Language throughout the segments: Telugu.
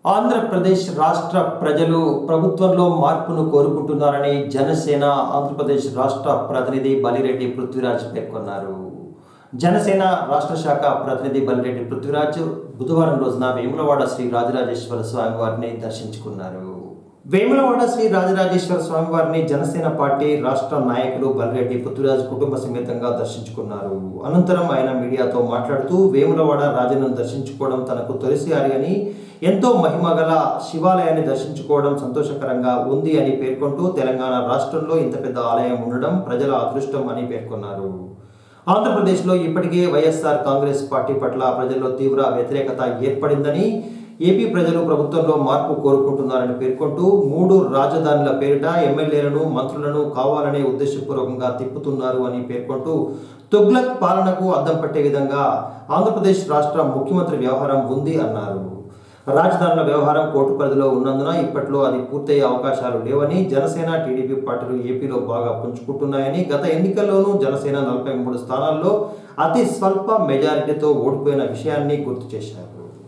ఆంధ్రప్రదేశ్ రాష్ట్ర ప్రజలు ప్రభుత్వంలో మార్పును కోరుకుంటున్నారని జనసేన ఆంధ్రప్రదేశ్ రాష్ట్ర ప్రతినిధి బలిరెడ్డి పృథ్వీరాజ్ పేర్కొన్నారు జనసేన రాష్ట్ర శాఖ ప్రతినిధి బలిరెడ్డి పృథ్వీరాజ్ బుధవారం రోజున వేములవాడ శ్రీ రాజరాజేశ్వర స్వామి వారిని దర్శించుకున్నారు వేములవాడ శ్రీ రాజరాజేశ్వర స్వామి వారిని జనసేన పార్టీ రాష్ట్ర నాయకులు బలిరెడ్డి పృథ్వీరాజ్ కుటుంబ సమేతంగా దర్శించుకున్నారు అనంతరం ఆయన మీడియాతో మాట్లాడుతూ వేములవాడ రాజను దర్శించుకోవడం తనకు తొలిసారి అని ఎంతో మహిమగల శివాలయాన్ని దర్శించుకోవడం సంతోషకరంగా ఉంది అని పేర్కొంటూ తెలంగాణ రాష్ట్రంలో ఇంత పెద్ద ఆలయం ఉండడం ప్రజల అదృష్టం అని పేర్కొన్నారు ఆంధ్రప్రదేశ్లో ఇప్పటికే వైఎస్ఆర్ కాంగ్రెస్ పార్టీ పట్ల ప్రజల్లో తీవ్ర వ్యతిరేకత ఏర్పడిందని ఏపీ ప్రజలు ప్రభుత్వంలో మార్పు కోరుకుంటున్నారని పేర్కొంటూ మూడు రాజధానుల పేరిట ఎమ్మెల్యేలను మంత్రులను కావాలనే ఉద్దేశపూర్వకంగా తిప్పుతున్నారు అని పేర్కొంటూ తుగ్లక్ పాలనకు అద్దం పట్టే విధంగా ఆంధ్రప్రదేశ్ రాష్ట్ర ముఖ్యమంత్రి వ్యవహారం ఉంది అన్నారు రాజధానుల వ్యవహారం కోర్టు పరిధిలో ఉన్నందున ఇప్పట్లో అది పూర్తయ్యే అవకాశాలు లేవని జనసేన టీడీపీ పార్టీలు ఏపీలో బాగా పుంజుకుంటున్నాయని గత ఎన్నికల్లోనూ జనసేన నలభై మూడు స్థానాల్లో అతి స్వల్ప మెజారిటీతో ఓడిపోయిన విషయాన్ని గుర్తు చేశారు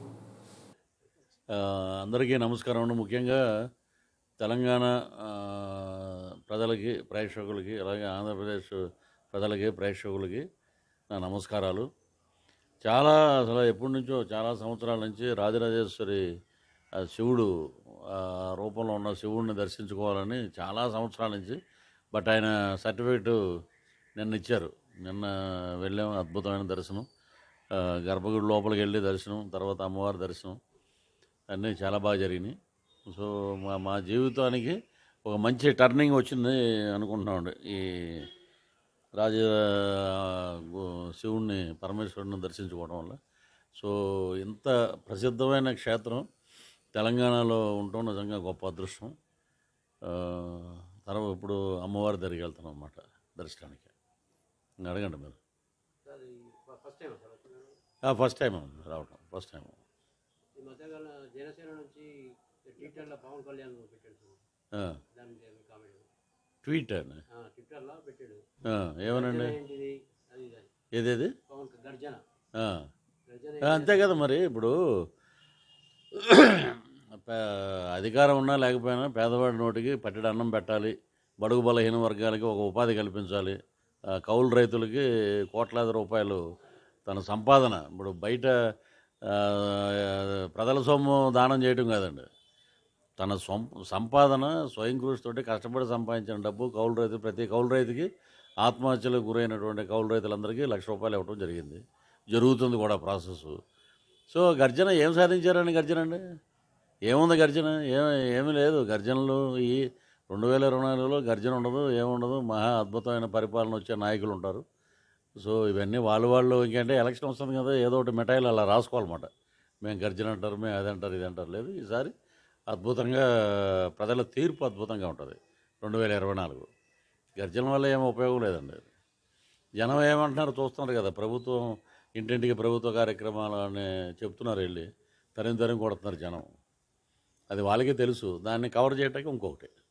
ఆ, అందరికీ నమస్కారం అండి ముఖ్యంగా తెలంగాణ ఆ, ప్రజలకి ప్రేక్షకులకి అలాగే ఆంధ్రప్రదేశ్ ప్రజలకి ప్రేక్షకులకి నా నమస్కారాలు చాలా అసలు ఎప్పటి నుంచో చాలా సంవత్సరాల నుంచి రాజరాజేశ్వరి ఆ, శివుడు ఆ, రూపంలో ఉన్న శివుడిని దర్శించుకోవాలని చాలా సంవత్సరాల నుంచి బట్ ఆయన సర్టిఫికేట్ నిన్న ఇచ్చారు నిన్న వెళ్ళాము అద్భుతమైన దర్శనం ఆ, గర్భగుడి లోపలికి వెళ్ళి దర్శనం తర్వాత అమ్మవారి దర్శనం అన్నీ చాలా బాగా జరిగినాయి సో మా మా జీవితానికి ఒక మంచి టర్నింగ్ వచ్చింది అనుకుంటున్నామండి ఈ రాజ గు- శివుణ్ణి పరమేశ్వరుని దర్శించుకోవడం వల్ల సో ఇంత ప్రసిద్ధమైన క్షేత్రం తెలంగాణలో ఉండటం నిజంగా గొప్ప అదృష్టం ఆ, తర్వాత ఇప్పుడు అమ్మవారి దగ్గరికి వెళ్తాం అన్నమాట దర్శనానికి ఇంకా అడగండి మీరు ఫస్ట్ టైం రావటం ఫస్ట్ టైం ఈ మధ్యకాల జనసేన నుంచి ట్విట్టర్లో పవన్ కళ్యాణ్ పెట్టాడు సార్. ఆ, దాని మీద మీ కామెంట్ ట్వీట్ అండి ఆ, ట్విట్టర్లో పెట్టాడు ఆ, ఏమనండి గర్జన ఏంటిది అది ఇది అని. ఏదేది పవన్ క- గర్జన ఆ, గర్జన ఆ, అంతే కదా మరి ఇప్పుడు పే- అధికారం ఉన్నా లేకపోయినా పేదవాడి నోటికి పట్టెడు అన్నం పెట్టాలి బడుగు బలహీన వర్గాలకి ఒక ఉపాధి కల్పించాలి ఆ, కౌలు రైతులకి కోట్లాది రూపాయలు తన సంపాదన ఇప్పుడు బయట ఆ, ప్రజల సొమ్ము దానం చేయటం కాదండి తన సొం సంపాదన స్వయం కృషితోటి కష్టపడి సంపాదించిన డబ్బు కౌలు రైతు ప్రతి కౌలు రైతుకి ఆత్మహత్యలకు గురైనటువంటి కౌలు రైతులందరికీ లక్ష రూపాయలు ఇవ్వడం జరిగింది జరుగుతుంది కూడా ప్రాసెస్ సో గర్జన ఏం సాధించారని గర్జన అండి ఏముంది గర్జన ఏం ఏమీ లేదు గర్జనలు ఈ రెండు వేల ఇరవై నాలుగులో గర్జన ఉండదు ఏముండదు మహా అద్భుతమైన పరిపాలన వచ్చే నాయకులు ఉంటారు సో ఇవన్నీ వాళ్ళు వాళ్ళు ఇంకంటే ఎలక్షన్ వస్తుంది కదా ఏదో ఒకటి మిఠాయిలు అలా రాసుకోవాలన్నమాట మేము గర్జన అంటారు మేము అది అంటారు ఇది అంటారు లేదు ఈసారి అద్భుతంగా ప్రజల తీర్పు అద్భుతంగా ఉంటుంది రెండు వేల ఇరవై నాలుగు గర్జన వల్ల ఏం ఉపయోగం లేదండి జనం ఏమంటున్నారు చూస్తున్నారు కదా ప్రభుత్వం ఇంటింటికి ప్రభుత్వ కార్యక్రమాలు అని చెప్తున్నారు వెళ్ళి తరిమి తరిమి కొడుతున్నారు జనం అది వాళ్ళకే తెలుసు దాన్ని కవర్ చేయటానికి ఇంకొకటి